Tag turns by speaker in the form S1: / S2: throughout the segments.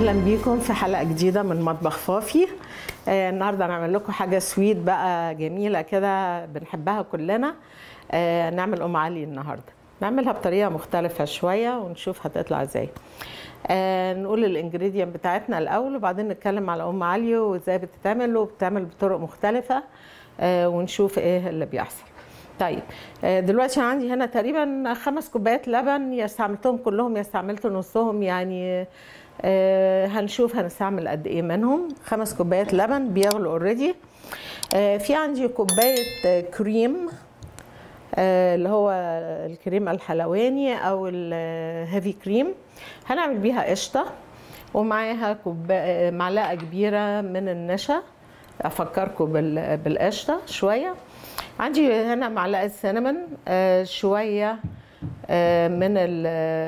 S1: اهلا بيكم في حلقه جديده من مطبخ فافي آه النهارده هنعمل لكم حاجه سويت بقى جميله كده بنحبها كلنا آه نعمل ام علي النهارده نعملها بطريقه مختلفه شويه ونشوف هتطلع ازاي آه نقول الانجريدينت بتاعتنا الاول وبعدين نتكلم على ام علي وازاي بتتعمل وبتتعمل بطرق مختلفه آه ونشوف ايه اللي بيحصل طيب دلوقتي عندي هنا تقريبا خمس كوبايات لبن يا استعملتهم كلهم يا استعملت نصهم يعني هنشوف هنستعمل قد ايه منهم خمس كوبايات لبن بيغلوا اوريدي في عندي كوبايه كريم اللي هو الكريم الحلواني او الهيفي كريم هنعمل بيها قشطه ومعاها كوبايه معلقه كبيره من النشا افكركم بالقشطه شويه عندي هنا معلقه سينامون آه شويه آه من ال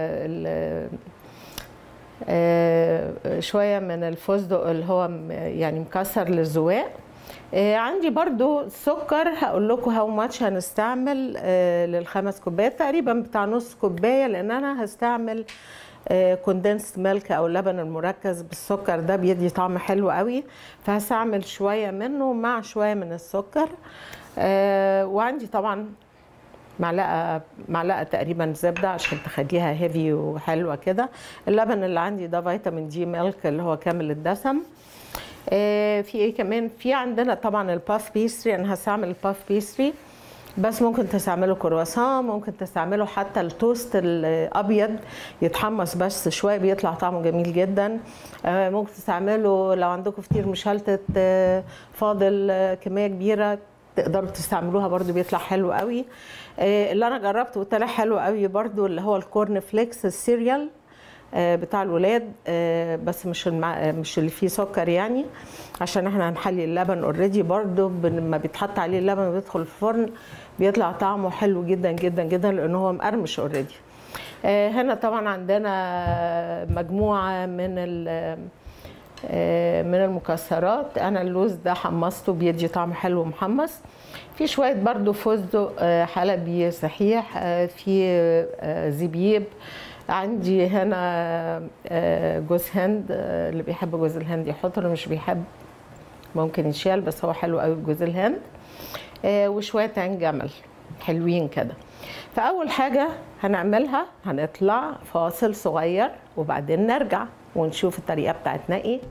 S1: آه شويه من الفستق اللي هو يعني مكسر للزواق عندي برضو سكر هقول لكم هاو ماتش هنستعمل للخمس كوبايات تقريبا بتاع نص كوبايه لان انا هستعمل كوندنس ميلك او اللبن المركز بالسكر ده بيدي طعم حلو قوي فهستعمل شويه منه مع شويه من السكر آه وعندي طبعا معلقه معلقه تقريبا زبده عشان تخليها هيفي وحلوه كده اللبن اللي عندي ده فيتامين دي ميلك اللي هو كامل الدسم آه في ايه كمان في عندنا طبعا الباف بيستري انا هستعمل الباف بيستري بس ممكن تستعملوا كرواسون ممكن تستعملوا حتى التوست الابيض يتحمص بس شويه بيطلع طعمه جميل جدا ممكن تستعملوا لو عندكم فطير مشلتت فاضل كميه كبيره تقدروا تستعملوها برده بيطلع حلو قوي اللي انا جربته وطلع حلو قوي برده اللي هو الكورن فليكس السيريال بتاع الولاد بس مش المع... مش اللي فيه سكر يعني عشان احنا هنحلي اللبن اوريدي برده لما بيتحط عليه اللبن وبيدخل الفرن بيطلع طعمه حلو جدا جدا جدا لان هو مقرمش اوريدي هنا طبعا عندنا مجموعه من ال من المكسرات انا اللوز ده حمصته بيدي طعم حلو محمص في شويه برضو فستق حلبي صحيح في زبيب عندي هنا جوز هند اللي بيحب جوز الهند يحط اللي مش بيحب ممكن يشيل بس هو حلو قوي جوز الهند وشويه عين جمل حلوين كده فاول حاجه هنعملها هنطلع فاصل صغير وبعدين نرجع ونشوف الطريقه بتاعتنا ايه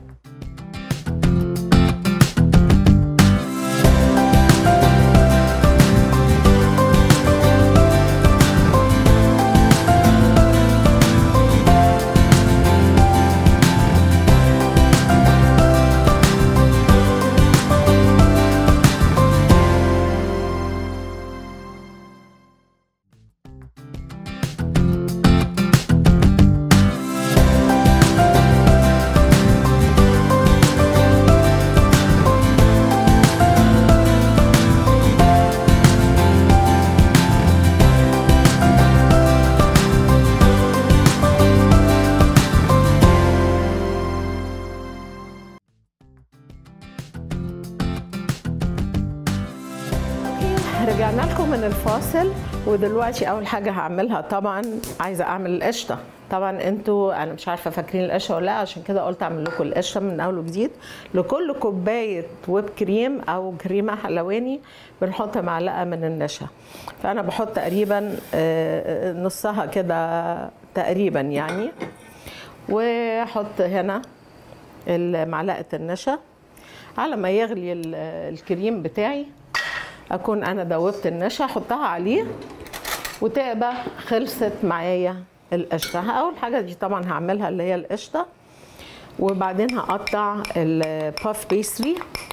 S1: رجعنا لكم من الفاصل ودلوقتي اول حاجه هعملها طبعا عايزه اعمل القشطه طبعا انتوا انا مش عارفه فاكرين القشطه ولا لا عشان كده قلت اعمل لكم القشطه من اول وجديد لكل كوبايه ويب كريم او كريمه حلواني بنحط معلقه من النشا فانا بحط تقريبا نصها كده تقريبا يعني واحط هنا معلقه النشا على ما يغلي الكريم بتاعي اكون انا دوبت النشا احطها عليه وتبقى خلصت معايا القشطه اول حاجه دي طبعا هعملها اللي هي القشطه وبعدين هقطع الباف بيستري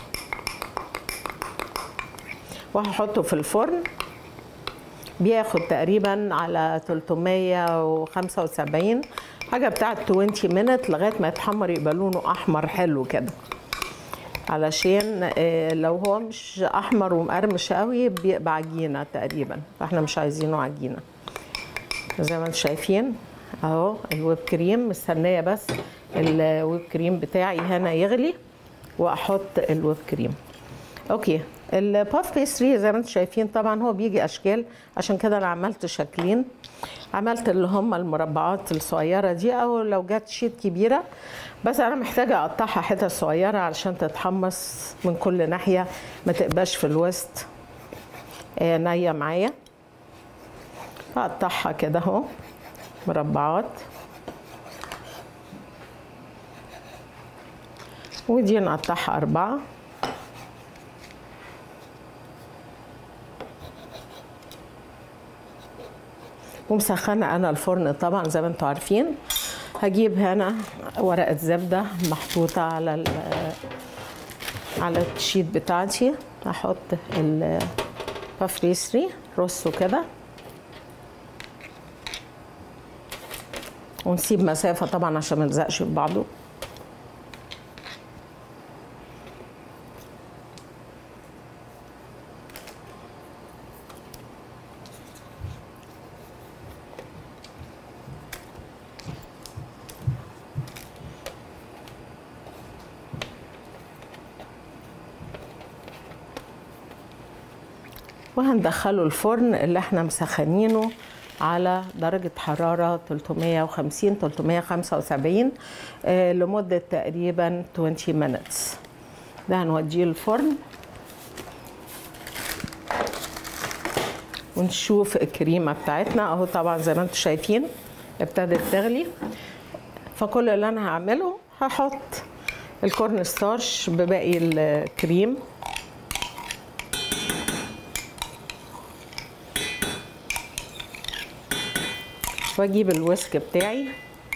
S1: وهحطه في الفرن بياخد تقريبا على 375 حاجه بتاعت 20 مينت لغايه ما يتحمر يبقى لونه احمر حلو كده علشان لو هو مش احمر ومقرمش قوي بيبقى عجينه تقريبا فاحنا مش عايزينه عجينه زي ما انتم شايفين اهو الويب كريم مستنيه بس الويب كريم بتاعي هنا يغلي واحط الويب كريم اوكي الباف بيستري زي ما انتم شايفين طبعا هو بيجي اشكال عشان كده انا عملت شكلين عملت اللي هم المربعات الصغيره دي او لو جت شيت كبيره بس انا محتاجه اقطعها حتت صغيره علشان تتحمص من كل ناحيه ما تبقاش في الوسط آه، نيه معايا هقطعها كده اهو مربعات ودي نقطعها أربعة ومسخنة أنا الفرن طبعا زي ما انتم عارفين هجيب هنا ورقة زبدة محطوطة على ال على الشيت بتاعتي هحط البافريسري رصه كده ونسيب مسافة طبعا عشان ما يلزقش في بعضه وهندخله الفرن اللي احنا مسخنينه على درجة حرارة 350 375 آه، لمدة تقريبا 20 minutes ده هنوديه الفرن ونشوف الكريمة بتاعتنا اهو طبعا زي ما انتم شايفين ابتدت تغلي فكل اللي انا هعمله هحط الكورن ستارش بباقي الكريم واجيب الويسك بتاعي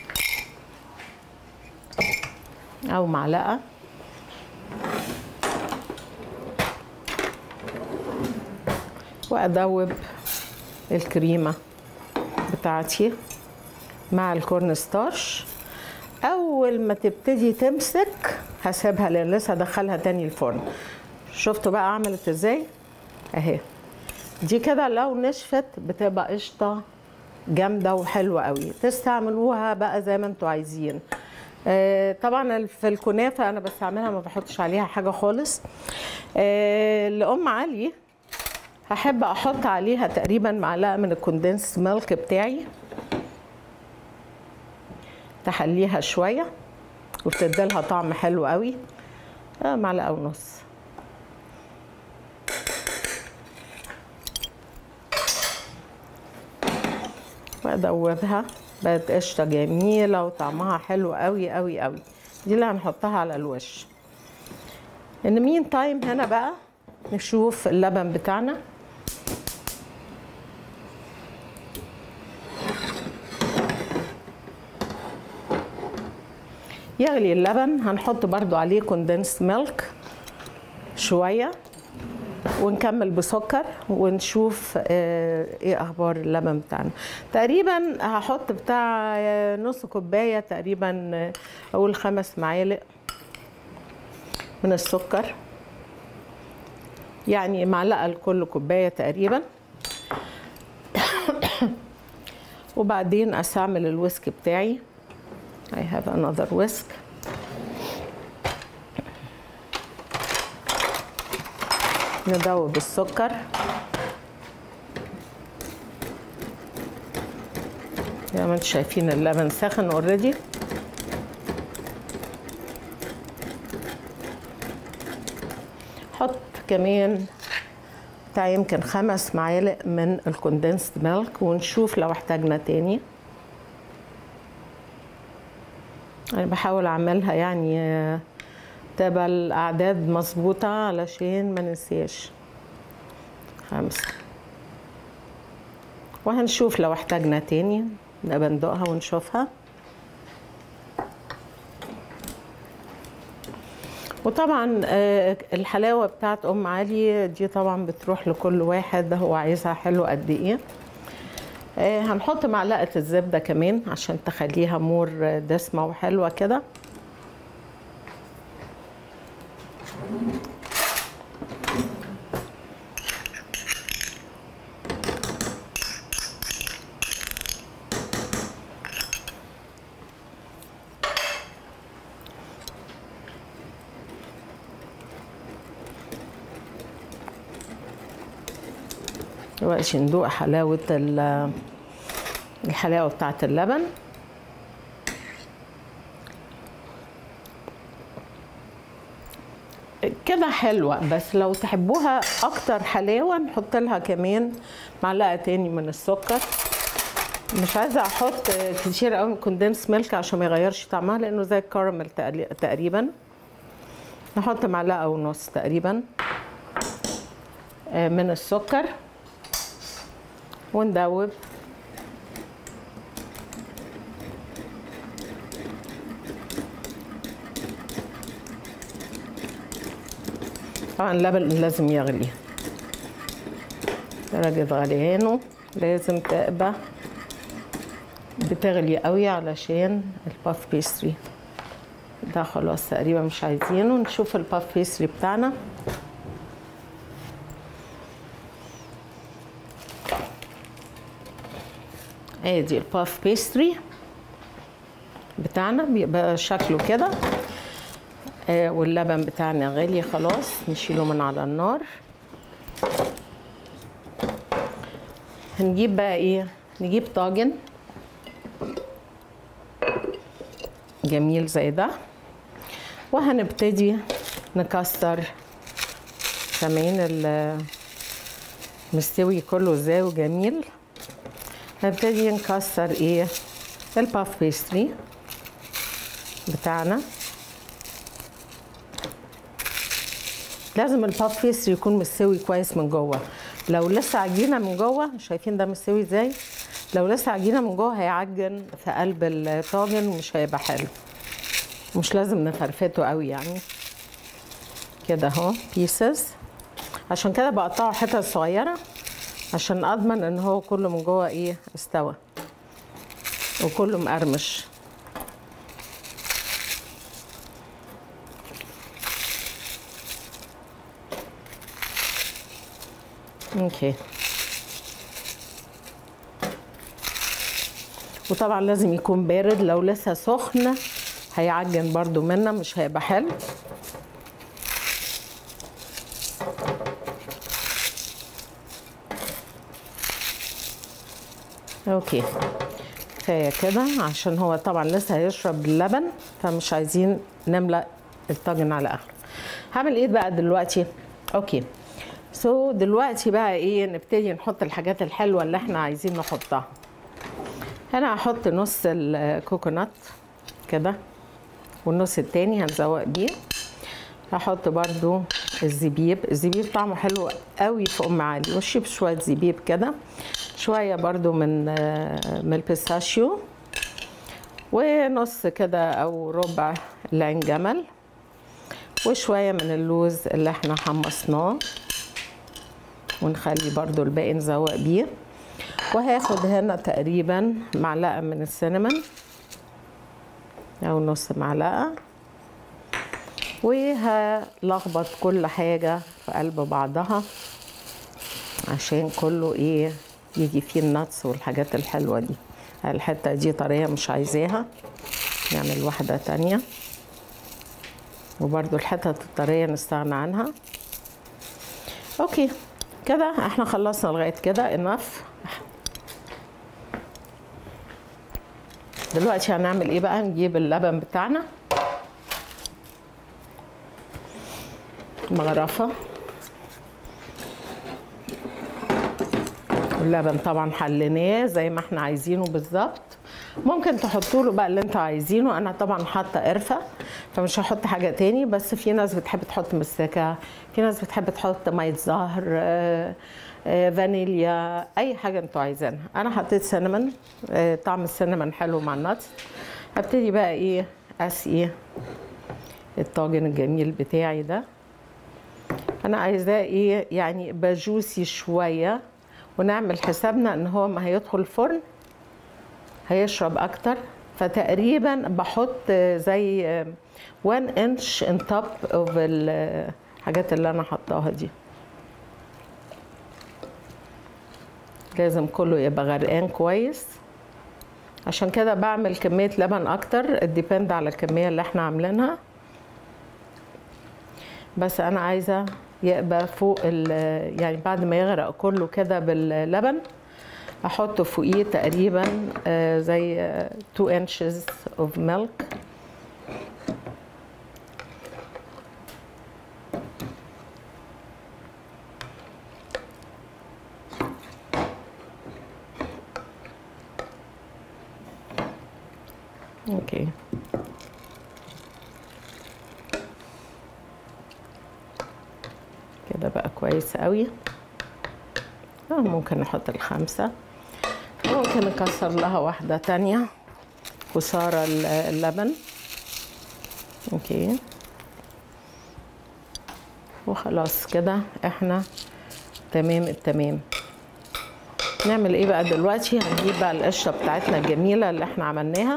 S1: او معلقه وادوب الكريمه بتاعتي مع الكورن ستارش اول ما تبتدي تمسك هسيبها لان لسه هدخلها تاني الفرن شفتوا بقى عملت ازاي اهي دي كده لو نشفت بتبقى قشطه جامده وحلوه قوي تستعملوها بقى زي ما انتوا عايزين آه، طبعا في الكنافه انا بستعملها ما بحطش عليها حاجه خالص آه، لام علي هحب احط عليها تقريبا معلقه من الكوندنس ميلك بتاعي تحليها شويه وبتديلها طعم حلو قوي آه، معلقه ونص وادوبها بقت قشطه جميله وطعمها حلو قوي قوي قوي دي اللي هنحطها على الوش ان مين تايم هنا بقى نشوف اللبن بتاعنا يغلي اللبن هنحط برضو عليه كوندنس ميلك شويه ونكمل بسكر ونشوف آه، ايه اخبار اللبن بتاعنا تقريبا هحط بتاع آه، نص كوبايه تقريبا آه، اقول خمس معالق من السكر يعني معلقه لكل كوبايه تقريبا وبعدين استعمل الويسك بتاعي I have another whisk ندوب السكر زي ما انتم شايفين اللبن سخن اوريدي حط كمان بتاع يمكن خمس معالق من الكوندنسد ميلك ونشوف لو احتاجنا تاني انا بحاول اعملها يعني آه، تبقى الاعداد مظبوطه علشان ما ننساش خمسه وهنشوف لو احتاجنا تاني نبقى ندوقها ونشوفها وطبعا آه، الحلاوه بتاعت ام علي دي طبعا بتروح لكل واحد هو عايزها حلو قد ايه آه، هنحط معلقه الزبده كمان عشان تخليها مور آه، دسمه وحلوه كده دلوقتي ندوق حلاوة ال- الحلاوة بتاعة اللبن كده حلوة بس لو تحبوها أكتر حلاوة نحط لها كمان معلقة تاني من السكر مش عايزة أحط كتير قوي من كوندنس ميلك عشان ما يغيرش طعمها لأنه زي الكراميل تقلي- تقريبا نحط معلقة ونص تقريبا آه، من السكر وندوب طبعا اللبن لازم يغلي درجة غليانه لازم تبقى بتغلي قوي علشان الباف بيستري ده خلاص تقريبا مش عايزينه نشوف الباف بيستري بتاعنا ادي الباف بيستري بتاعنا بيبقى شكله كده آه، واللبن بتاعنا غالي خلاص نشيله من على النار هنجيب بقى ايه نجيب طاجن جميل زي ده وهنبتدي نكسر كمان ال- مستوي كله ازاي وجميل هنبتدي نكسر ايه الباف بيستري بتاعنا لازم الباف بيستري يكون مستوي كويس من جوه لو لسه عجينه من جوه شايفين ده مستوي ازاي لو لسه عجينه من جوه هيعجن في قلب الطاجن ومش هيبقى حلو مش لازم نفرفته قوي يعني كده اهو بيسز عشان كده بقطعه حتت صغيره عشان اضمن ان هو كله من جوه ايه استوى وكله مقرمش اوكي وطبعا لازم يكون بارد لو لسه سخن هيعجن برضو منا مش هيبقى حلو اوكي كفايه كده عشان هو طبعا لسه هيشرب اللبن فمش عايزين نملأ الطاجن على اخره هعمل ايه بقى دلوقتي اوكي سو so, دلوقتي بقى ايه نبتدي نحط الحاجات الحلوه اللي احنا عايزين نحطها هنا هحط نص الكوكونات كده والنص التاني هنزوق بيه هحط برضو الزبيب الزبيب طعمه حلو قوي في ام علي وشيب شويه زبيب كده شويه برضو من من البيستاشيو ونص كده او ربع العين جمل وشويه من اللوز اللي احنا حمصناه ونخلي برضو الباقي نزوق بيه وهاخد هنا تقريبا معلقه من السينمون او نص معلقه وهلخبط كل حاجه في قلب بعضها عشان كله ايه يجي فيه النتس والحاجات الحلوه دي الحته دي طريه مش عايزاها نعمل واحده تانية وبرده الحتت الطريه نستغنى عنها اوكي كده احنا خلصنا لغايه كده انف دلوقتي هنعمل ايه بقى نجيب اللبن بتاعنا مغرفه اللبن طبعا حليناه زي ما احنا عايزينه بالظبط ممكن تحطوا له بقى اللي انتوا عايزينه انا طبعا حاطه قرفه فمش هحط حاجه تاني بس في ناس بتحب تحط مستكه في ناس بتحب تحط ميه زهر آه، آه، فانيليا اي حاجه انتوا عايزينها انا حطيت سينمون آه، طعم السينمون حلو مع النتس هبتدي بقى ايه اسقي الطاجن الجميل بتاعي ده انا عايزاه ايه يعني يبقى جوسي شويه ونعمل حسابنا ان هو ما هيدخل الفرن هيشرب اكتر فتقريبا بحط زي 1 انش ان توب اوف الحاجات اللي انا حطاها دي لازم كله يبقى غرقان كويس عشان كده بعمل كمية لبن اكتر ديبند على الكمية اللي احنا عاملينها بس انا عايزة يبقى فوق ال- يعني بعد ما يغرق كله كده باللبن احط فوقيه تقريبا آه، زي 2 inches of milk اوكي كده بقى كويس قوي آه، ممكن نحط الخمسة ممكن نكسر لها واحدة تانية كسارة ال- اللبن اوكي وخلاص كده احنا تمام التمام نعمل ايه بقى دلوقتي هنجيب بقى القشرة بتاعتنا الجميلة اللي احنا عملناها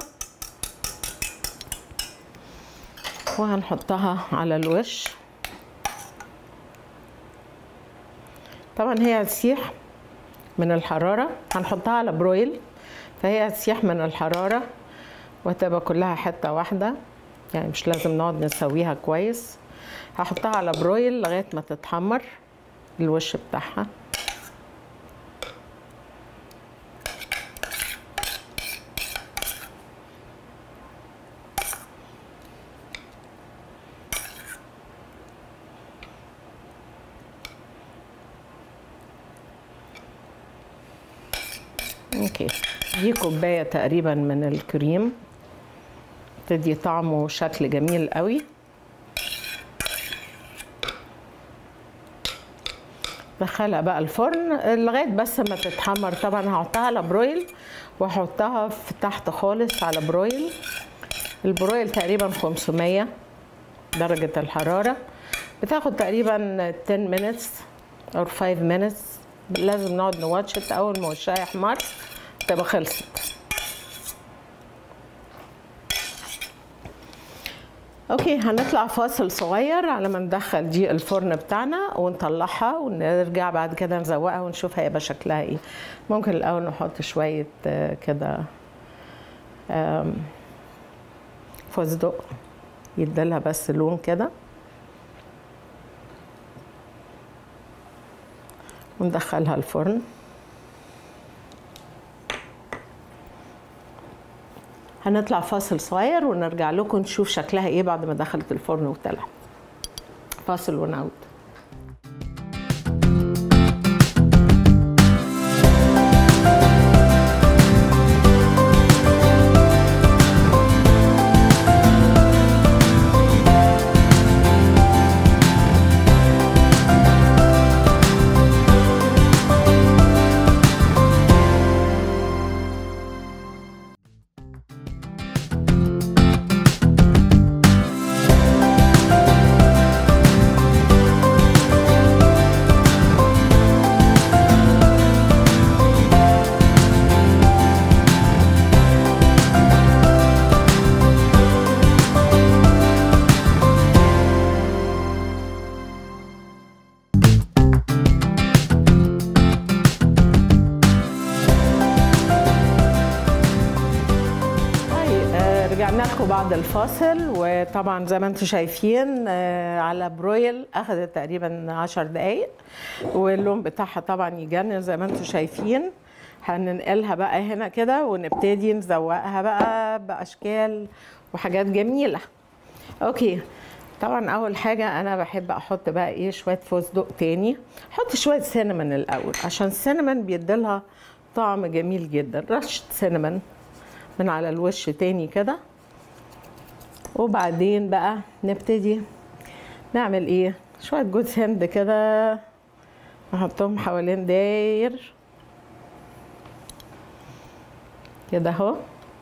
S1: وهنحطها على الوش طبعا هي هتسيح من الحرارة هنحطها على برويل فهي هتسيح من الحرارة وهتبقى كلها حتة واحدة يعني مش لازم نقعد نسويها كويس هحطها على برويل لغاية ما تتحمر الوش بتاعها اوكي دي كوبايه تقريبا من الكريم تدي طعم وشكل جميل قوي دخلها بقى الفرن لغايه بس ما تتحمر طبعا هحطها على برويل واحطها في تحت خالص على برويل البرويل تقريبا 500 درجه الحراره بتاخد تقريبا 10 minutes او 5 minutes لازم نقعد نواتشت اول ما وشها يحمر تبقى خلصت اوكي هنطلع فاصل صغير على ما ندخل دي الفرن بتاعنا ونطلعها ونرجع بعد كده نزوقها ونشوف هيبقى شكلها ايه ممكن الاول نحط شويه آه، كده آم، فستق يديلها بس لون كده وندخلها الفرن هنطلع فاصل صغير ونرجع لكم نشوف شكلها ايه بعد ما دخلت الفرن وطلع فاصل ونعود طيب آه، رجعنا لكم بعد الفاصل وطبعا زي ما انتم شايفين آه، على برويل اخذت تقريبا 10 دقايق واللون بتاعها طبعا يجنن زي ما انتم شايفين هننقلها بقى هنا كده ونبتدي نزوقها بقى باشكال وحاجات جميله اوكي طبعا اول حاجه انا بحب احط بقى ايه شويه فستق تاني احط شويه سينمون الاول عشان السينمون بيديلها طعم جميل جدا رشه سينمون من على الوش تاني كده وبعدين بقى نبتدي نعمل ايه شويه جوز هند كده نحطهم حوالين داير كده اهو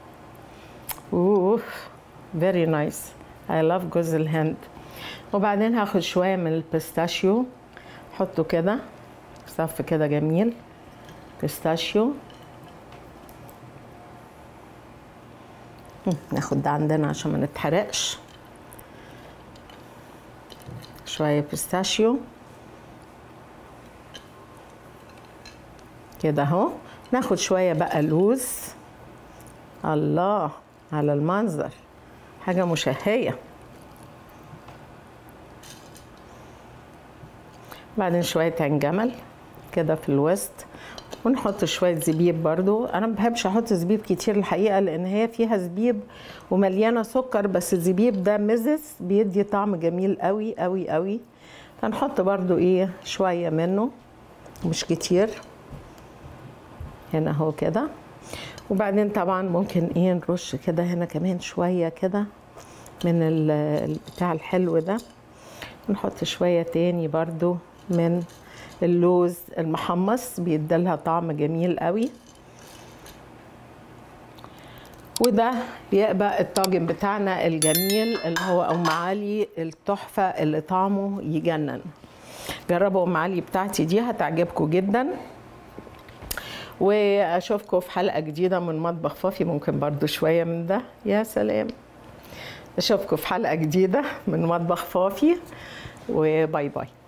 S1: اوف فيري نايس اي لاف جوز الهند وبعدين هاخد شويه من البيستاشيو احطه كده صف كده جميل بيستاشيو ناخد ده عندنا عشان ما نتحرقش شوية بيستاشيو كده اهو ناخد شوية بقى لوز الله على المنظر حاجة مشهية بعدين شوية عين جمل كده في الوسط ونحط شوية زبيب برضو أنا ما بحبش أحط زبيب كتير الحقيقة لأن هي فيها زبيب ومليانة سكر بس الزبيب ده مزز بيدي طعم جميل قوي قوي قوي هنحط برضو إيه شوية منه مش كتير هنا اهو كده وبعدين طبعا ممكن ايه نرش كده هنا كمان شويه كده من البتاع الحلو ده نحط شويه تاني برضو من اللوز المحمص بيديلها طعم جميل قوي وده يبقى الطاجن بتاعنا الجميل اللي هو ام علي التحفه اللي طعمه يجنن جربوا ام علي بتاعتي دي هتعجبكم جدا واشوفكم في حلقه جديده من مطبخ فافي ممكن برضو شويه من ده يا سلام اشوفكم في حلقه جديده من مطبخ فافي وباي باي